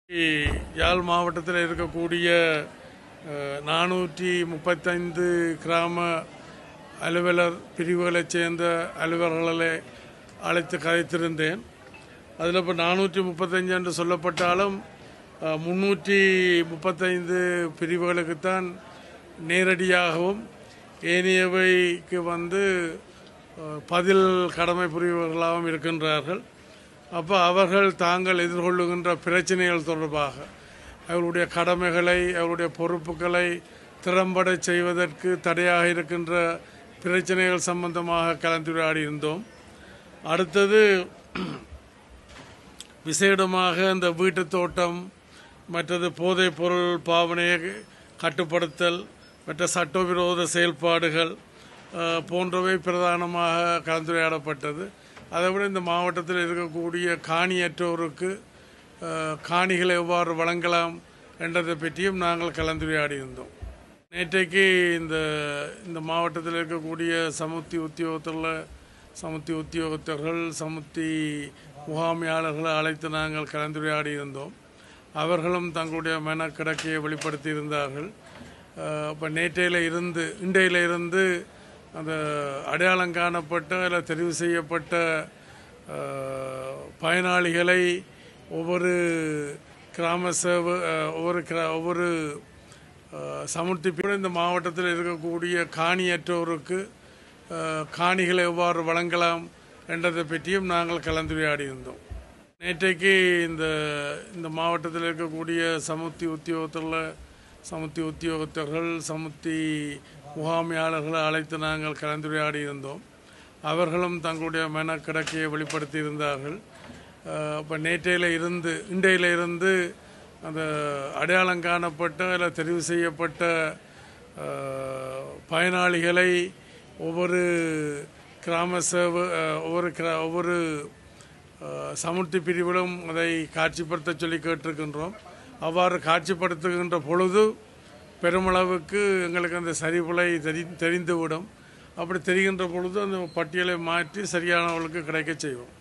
யாழ் மாவட்டத்தில் இருக்கக்கூடிய நானூற்றி முப்பத்தைந்து கிராம அலுவலர் பிரிவுகளைச் சேர்ந்த அலுவலர்களை அழைத்து கதைத்திருந்தேன் அதில் இப்போ நானூற்றி முப்பத்தஞ்சு என்று சொல்லப்பட்டாலும் முன்னூற்றி முப்பத்தைந்து பிரிவுகளுக்குத்தான் நேரடியாகவும் ஏனையவைக்கு வந்து அஹ், பதில் கடமை புரிபவர்களாகவும் இருக்கின்றார்கள் அப்போ அவர்கள் தாங்கள் எதிர்கொள்ளுகின்ற பிரச்சனைகள் தொடர்பாக அவர்களுடைய கடமைகளை அவருடைய பொறுப்புகளை திறம்பட செய்வதற்கு தடையாக இருக்கின்ற பிரச்சனைகள் சம்பந்தமாக கலந்துரையாடி இருந்தோம் அடுத்தது விசேடமாக இந்த வீட்டுத் தோட்டம் மற்றது போதைப் பொருள் பாவனையை கட்டுப்படுத்தல் மற்ற சட்டவிரோத செயல்பாடுகள் அஹ், போன்றவை பிரதானமாக கலந்துரையாடப்பட்டது அதை விட இந்த மாவட்டத்தில் இருக்கக்கூடிய காணியற்றோருக்கு அஹ், காணிகளை எவ்வாறு வழங்கலாம் என்றதை பற்றியும் நாங்கள் கலந்துரையாடியிருந்தோம் நேற்றைக்கு இந்த இந்த மாவட்டத்தில் இருக்கக்கூடிய சமுத்தி உத்தியோகத்தில் சமுத்தி உத்தியோகத்தர்கள் சமுத்தி முகாமையாளர்களை அழைத்து நாங்கள் கலந்துரையாடி இருந்தோம் அவர்களும் தங்களுடைய மனக்கிடக்கையை வெளிப்படுத்தி இருந்தார்கள் இப்போ நேற்றையில் இருந்து இன்றையில இருந்து அந்த அடையாளம் காணப்பட்ட இல்லை தெரிவு செய்யப்பட்ட அஹ், பயனாளிகளை ஒவ்வொரு கிராம சேவ அஹ், ஒவ்வொரு கிரா- ஒவ்வொரு அஹ், சமுர்த்தி பிரிவு இந்த மாவட்டத்தில் இருக்கக்கூடிய காணியற்றோருக்கு அஹ், காணிகளை எவ்வாறு வழங்கலாம் என்றதை பற்றியும் நாங்கள் கலந்துரையாடி இருந்தோம் நேற்றைக்கு இந்த இந்த மாவட்டத்தில் இருக்கக்கூடிய சமுத்தி உத்தியோகத்தில் சமுத்தி உத்தியோகத்தர்கள் சமுத்தி முகாமையாளர்களை அழைத்து நாங்கள் கலந்துரையாடி இருந்தோம் அவர்களும் தங்களுடைய மனக்கிடக்கையை வெளிப்படுத்தி இருந்தார்கள் இப்போ நேற்றையில் இருந்து இன்றையில இருந்து அந்த அடையாளம் காணப்பட்ட இல்லை தெரிவு செய்யப்பட்ட அஹ், பயனாளிகளை ஒவ்வொரு கிராம சேவ அஹ், ஒவ்வொரு கிரா ஒவ்வொரு அஹ், சமுர்த்தி பிரிவிலும் அதை காட்சிப்படுத்த சொல்லி கேட்டிருக்கின்றோம் அவ்வாறு காட்சிப்படுத்துகின்ற பொழுது பெருமளவுக்கு எங்களுக்கு அந்த சரிவுலை தெரி தெரிந்துவிடும் அப்படி தெரிகின்ற பொழுது அந்த பட்டியலை மாற்றி சரியானவர்களுக்கு கிடைக்க செய்வோம்